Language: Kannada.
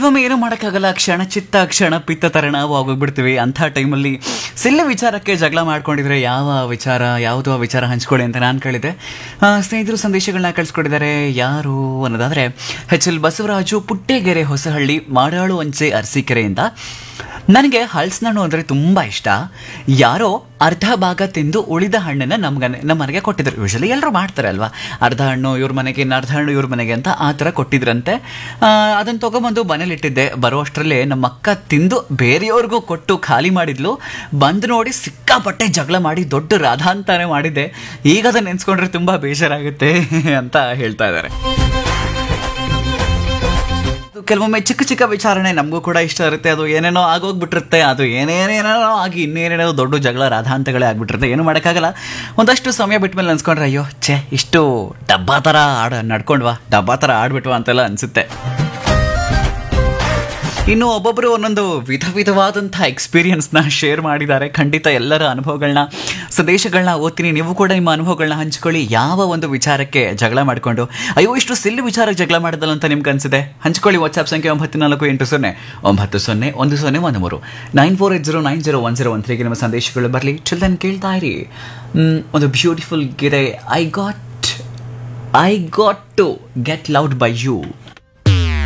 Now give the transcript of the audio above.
ಕೆಲವೊಮ್ಮೆ ಏನೂ ಮಾಡೋಕ್ಕಾಗಲ್ಲ ಕ್ಷಣ ಚಿತ್ತ ಕ್ಷಣ ಪಿತ್ತ ಥರ ನಾವು ಆಗೋಗ್ಬಿಡ್ತೀವಿ ಅಂಥ ಟೈಮಲ್ಲಿ ಸಿಲ್ಲಿ ವಿಚಾರಕ್ಕೆ ಜಗಳ ಮಾಡ್ಕೊಂಡಿದ್ರೆ ಯಾವ ವಿಚಾರ ಯಾವುದು ಆ ವಿಚಾರ ಹಂಚ್ಕೊಳ್ಳಿ ಅಂತ ನಾನು ಕೇಳಿದೆ ಆ, ಸ್ನೇಹಿತರು ಸಂದೇಶಗಳನ್ನ ಕಳಿಸ್ಕೊಟ್ಟಿದ್ದಾರೆ ಯಾರು ಅನ್ನೋದಾದರೆ ಎಚ್ ಎಲ್ ಬಸವರಾಜು ಪುಟ್ಟೆಗೆರೆ ಹೊಸಹಳ್ಳಿ ಮಾಡಾಳು ಅಂಚೆ ಅರಸೀಕೆರೆಯಿಂದ ನನಗೆ ಹಲಸಿನಣ್ಣು ಅಂದರೆ ತುಂಬ ಇಷ್ಟ ಯಾರೋ ಅರ್ಧ ಭಾಗ ತಿಂದು ಉಳಿದ ಹಣ್ಣನ್ನು ನಮ್ಗೆ ನಮ್ಮ ಮನೆಗೆ ಕೊಟ್ಟಿದ್ರು ಯೂಶಲಿ ಎಲ್ಲರೂ ಮಾಡ್ತಾರೆ ಅಲ್ವಾ ಅರ್ಧ ಹಣ್ಣು ಇವ್ರ ಮನೆಗೆ ಇನ್ನು ಅರ್ಧ ಹಣ್ಣು ಇವ್ರ ಮನೆಗೆ ಅಂತ ಆ ಥರ ಕೊಟ್ಟಿದ್ರಂತೆ ಅದನ್ನು ತೊಗೊಂಬಂದು ಮನೇಲಿ ಇಟ್ಟಿದ್ದೆ ಬರೋ ಅಷ್ಟರಲ್ಲೇ ನಮ್ಮ ಅಕ್ಕ ತಿಂದು ಬೇರೆಯವ್ರಿಗೂ ಕೊಟ್ಟು ಖಾಲಿ ಮಾಡಿದ್ಲು ಬಂದು ನೋಡಿ ಸಿಕ್ಕಾಪಟ್ಟೆ ಜಗಳ ಮಾಡಿ ದೊಡ್ಡ ರಾಧಾಂತಾನೆ ಮಾಡಿದ್ದೆ ಈಗ ಅದನ್ನ ನೆನ್ಸ್ಕೊಂಡ್ರೆ ತುಂಬ ಬೇಜಾರಾಗುತ್ತೆ ಅಂತ ಹೇಳ್ತಾ ಇದ್ದಾರೆ ಅದು ಕೆಲವೊಮ್ಮೆ ಚಿಕ್ಕ ಚಿಕ್ಕ ವಿಚಾರಣೆ ನಮಗೂ ಕೂಡ ಇಷ್ಟ ಇರುತ್ತೆ ಅದು ಏನೇನೋ ಆಗೋಗ್ಬಿಟ್ಟಿರುತ್ತೆ ಅದು ಏನೇನೇನೋ ಆಗಿ ಇನ್ನೇನೇನೋ ದೊಡ್ಡ ಜಗಳ ರಾಧಾಂತಗಳೇ ಆಗ್ಬಿಟ್ಟಿರುತ್ತೆ ಏನು ಮಾಡೋಕ್ಕಾಗಲ್ಲ ಒಂದಷ್ಟು ಸಮಯ ಬಿಟ್ಟ ಮೇಲೆ ಅನ್ಸ್ಕೊಂಡ್ರೆ ಅಯ್ಯೋ ಛೇ ಇಷ್ಟು ಡಬ್ಬಾ ಥರ ಆಡ ನಡ್ಕೊಂಡ್ವಾ ಡಬ್ಬಾ ಥರ ಆಡ್ಬಿಟ್ವಾ ಅಂತೆಲ್ಲ ಅನಿಸುತ್ತೆ ಇನ್ನು ಒಬ್ಬೊಬ್ಬರು ಒಂದೊಂದು ವಿಧ ವಿಧವಾದಂಥ ಎಕ್ಸ್ಪೀರಿಯನ್ಸ್ನ ಶೇರ್ ಮಾಡಿದ್ದಾರೆ ಖಂಡಿತ ಎಲ್ಲರ ಅನುಭವಗಳನ್ನ ಸಂದೇಶಗಳನ್ನ ಓದ್ತೀನಿ ನೀವು ಕೂಡ ನಿಮ್ಮ ಅನುಭವಗಳನ್ನ ಹಂಚ್ಕೊಳ್ಳಿ ಯಾವ ಒಂದು ವಿಚಾರಕ್ಕೆ ಜಗಳ ಮಾಡಿಕೊಂಡು ಅಯ್ಯೋ ಇಷ್ಟು ಸಿಲ್ಲಿ ವಿಚಾರಕ್ಕೆ ಜಗಳ ಮಾಡಿದಲ್ಲ ಅಂತ ನಿಮ್ಗೆ ಅನ್ಸಿದೆ ಹಂಚ್ಕೊಳ್ಳಿ ವಾಟ್ಸ್ಆಪ್ ಸಂಖ್ಯೆ ಒಂಬತ್ತು ನಾಲ್ಕು ಎಂಟು ಸೊನ್ನೆ ಒಂಬತ್ತು ಸೊನ್ನೆ ಒಂದು ಸೊನ್ನೆ ಒಂದು ಮೂರು nine four eight zero nine zero one zero one ತ್ರೀಗೆ ನಿಮ್ಮ ಸಂದೇಶಗಳು ಬರಲಿ ಚಿಲ್ದನ್ ಕೇಳ್ತಾ ಇರಿ ಮ್, ಒಂದು ಬ್ಯೂಟಿಫುಲ್ ಗಿರೆ I got I got to get loud by you